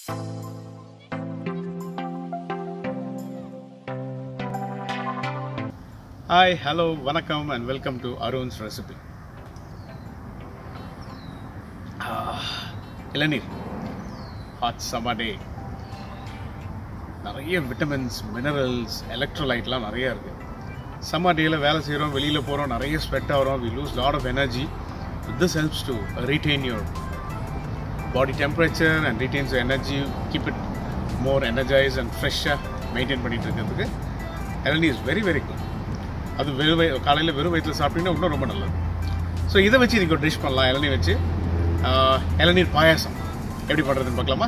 hi hello வணக்கம் and welcome to Arun's recipe இளநீர் hot summer day நிறைய விட்டமின்ஸ் மினரல்ஸ் எலக்ட்ரோலைட்லாம் நிறைய இருக்குது சம்மர் டேயில் வேலை செய்கிறோம் வெளியில் போகிறோம் நிறைய ஸ்வெட் ஆகிறோம் we lose lot of energy this helps to retain your body temperature and retains energy keep it more energise and ஃப்ரெஷ்ஷாக மெயின்டைன் பண்ணிட்டு இருக்கிறதுக்கு இளநீர் இஸ் வெரி வெரி குட் அது வெறும் வய காலையில் வெறும் வயிற்றில் சாப்பிட்டீங்கன்னா இன்னும் ரொம்ப நல்லது ஸோ இதை வச்சு இன்றைக்கி ஒரு டிஷ் பண்ணலாம் இளநீர் வச்சு ஆஹ், இளநீர் பாயாசம் எப்படி பண்ணுறதுன்னு பார்க்கலாமா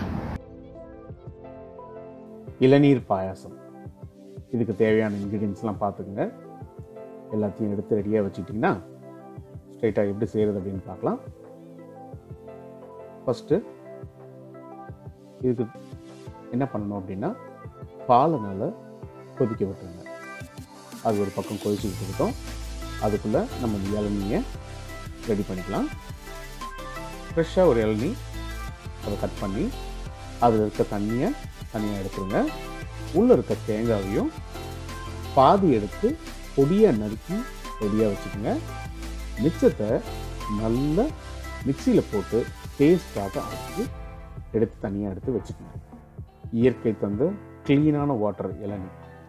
இளநீர் பாயாசம் இதுக்கு தேவையான இன்க்ரீடியன்ஸ்லாம் பார்த்துக்குங்க எல்லாத்தையும் எடுத்து ரெடியாக வச்சுக்கிட்டிங்கன்னா ஸ்ட்ரைட்டாக எப்படி செய்கிறது அப்படின்னு பார்க்கலாம் ஃபஸ்ட்டு இதுக்கு என்ன பண்ணணும் அப்படின்னா பாலை நல்லா கொதிக்க விட்டுருங்க அது ஒரு பக்கம் கொதிச்சுக்கிட்டு இருக்கட்டும் அதுக்குள்ளே நம்ம இந்த இளநியை ரெடி பண்ணிக்கலாம் ஃப்ரெஷ்ஷாக ஒரு இளநீ அதை கட் பண்ணி அதில் இருக்க தண்ணியை தனியாக எடுத்துருங்க உள்ளே இருக்க தேங்காயையும் பாதி எடுத்து பொடியாக நறுக்கி ரெடியாக வச்சுக்கோங்க மிச்சத்தை நல்ல மிக்சியில் போட்டு டேஸ்டாக அரைச்சி எடுத்து தனியாக எடுத்து வச்சுக்கோங்க இயற்கை தந்த க்ளீனான வாட்டர் இளநீ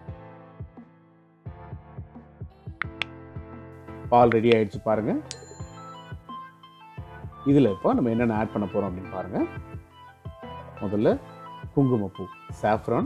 பால் ரெடி ஆயிடுச்சு பாருங்கள் இதில் இப்போ நம்ம என்னென்ன ஆட் பண்ண போகிறோம் அப்படின்னு பாருங்கள் முதல்ல குங்குமப்பூ சாஃப்ரான்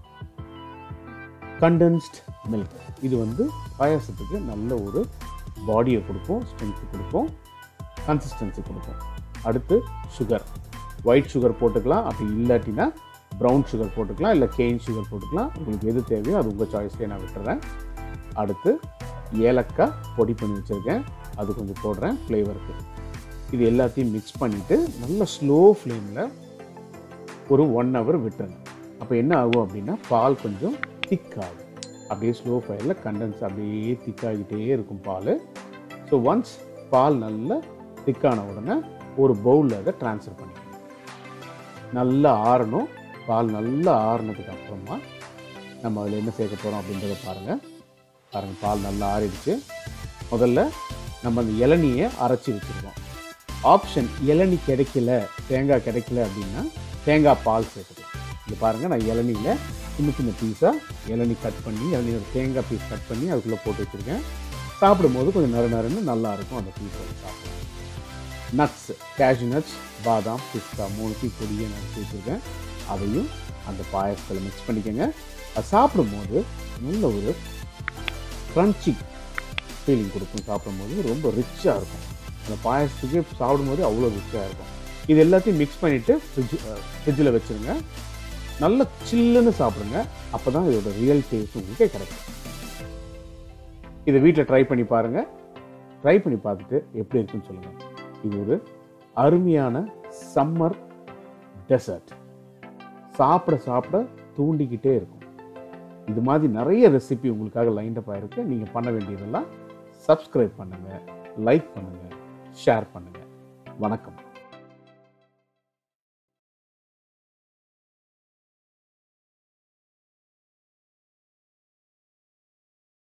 கண்டென்ஸ்ட் மில்க் இது வந்து பாயாசத்துக்கு நல்ல ஒரு பாடியை கொடுப்போம் ஸ்ட்ரென்த்து கொடுப்போம் கன்சிஸ்டன்சி கொடுப்போம் அடுத்து சுகர் ஒயிட் சுகர் போட்டுக்கலாம் அப்படி இல்லாட்டினா ப்ரௌன் சுகர் போட்டுக்கலாம் இல்லை கெயின் சுகர் போட்டுக்கலாம் உங்களுக்கு எது தேவையோ அது உங்கள் சாய்ஸ்லேயே நான் விட்டுறேன் அடுத்து ஏலக்காய் பொடி பண்ணி வச்சுருக்கேன் அது கொஞ்சம் போடுறேன் ஃப்ளேவருக்கு இது எல்லாத்தையும் மிக்ஸ் பண்ணிவிட்டு நல்ல ஸ்லோ ஃப்ளேமில் ஒரு ஒன் ஹவர் விட்டுருங்க அப்போ என்ன ஆகும் அப்படின்னா பால் கொஞ்சம் திக் ஆகும் அப்படியே ஸ்லோ ஃபயரில் கண்டென்ஸ் அப்படியே திக்காகிட்டே இருக்கும் பால் ஸோ ஒன்ஸ் பால் நல்லா திக்கான உடனே ஒரு பவுலில் அதை ட்ரான்ஸ்ஃபர் பண்ணிக்கணும் நல்லா ஆறணும் பால் நல்லா ஆறுனதுக்கு அப்புறமா நம்ம அதில் என்ன சேர்க்க போகிறோம் அப்படின்றத பாருங்கள் பாருங்கள் பால் நல்லா ஆறிடுச்சு முதல்ல நம்ம அந்த இளநியை அரைச்சி வச்சுருக்கோம் ஆப்ஷன் இளநி கிடைக்கல தேங்காய் கிடைக்கல அப்படின்னா தேங்காய் பால் சேர்த்துக்கலாம் இங்கே பாருங்கள் நான் இளநியில் சின்ன சின்ன பீஸாக இளநி கட் பண்ணி இளநியோட தேங்காய் பீஸ் கட் பண்ணி அதுக்குள்ளே போட்டு வச்சுருக்கேன் சாப்பிடும்போது கொஞ்சம் நறு நறுன்னு நல்லா இருக்கும் அந்த பீஸ் வந்து சாப்பிடலாம் நட்ஸ் கேஷ்யூ நட்ஸ் பாதாம் பிஸ்தா மூணு பீஸ் பொடியை நறுக்கி வச்சுருக்கேன் அதையும் அந்த பாயசத்தில் மிக்ஸ் பண்ணிக்கோங்க அது சாப்பிடும்போது நல்ல ஒரு க்ரன்ச்சி ஃபீலிங் கொடுக்கும் சாப்பிடும்போது ரொம்ப ரிச்சாக இருக்கும் அந்த பாயசத்துக்கு சாப்பிடும்போது அவ்வளோ ரிச்சாக இருக்கும் இது எல்லாத்தையும் மிக்ஸ் பண்ணிவிட்டு ஃப்ரிட்ஜ் ஃப்ரிட்ஜில் வச்சுருங்க நல்ல சில்லுன்னு சாப்பிடுங்க அப்போ தான் இதோட ரியல் டேஸ்ட் உங்களுக்கு கிடைக்கும் இதை வீட்டில் ட்ரை பண்ணி பாருங்கள் ட்ரை பண்ணி பார்த்துட்டு எப்படி இருக்குன்னு சொல்லுங்கள் இது ஒரு அருமையான சம்மர் டெசர்ட் சாப்பிட சாப்பிட தூண்டிக்கிட்டே இருக்கும் இது மாதிரி நிறைய ரெசிபி உங்களுக்காக லைண்டப் ஆயிருக்கு நீங்கள் பண்ண வேண்டியதெல்லாம் சப்ஸ்கிரைப் பண்ணுங்கள் லைக் பண்ணுங்கள் ஷேர் பண்ணுங்கள் வணக்கம்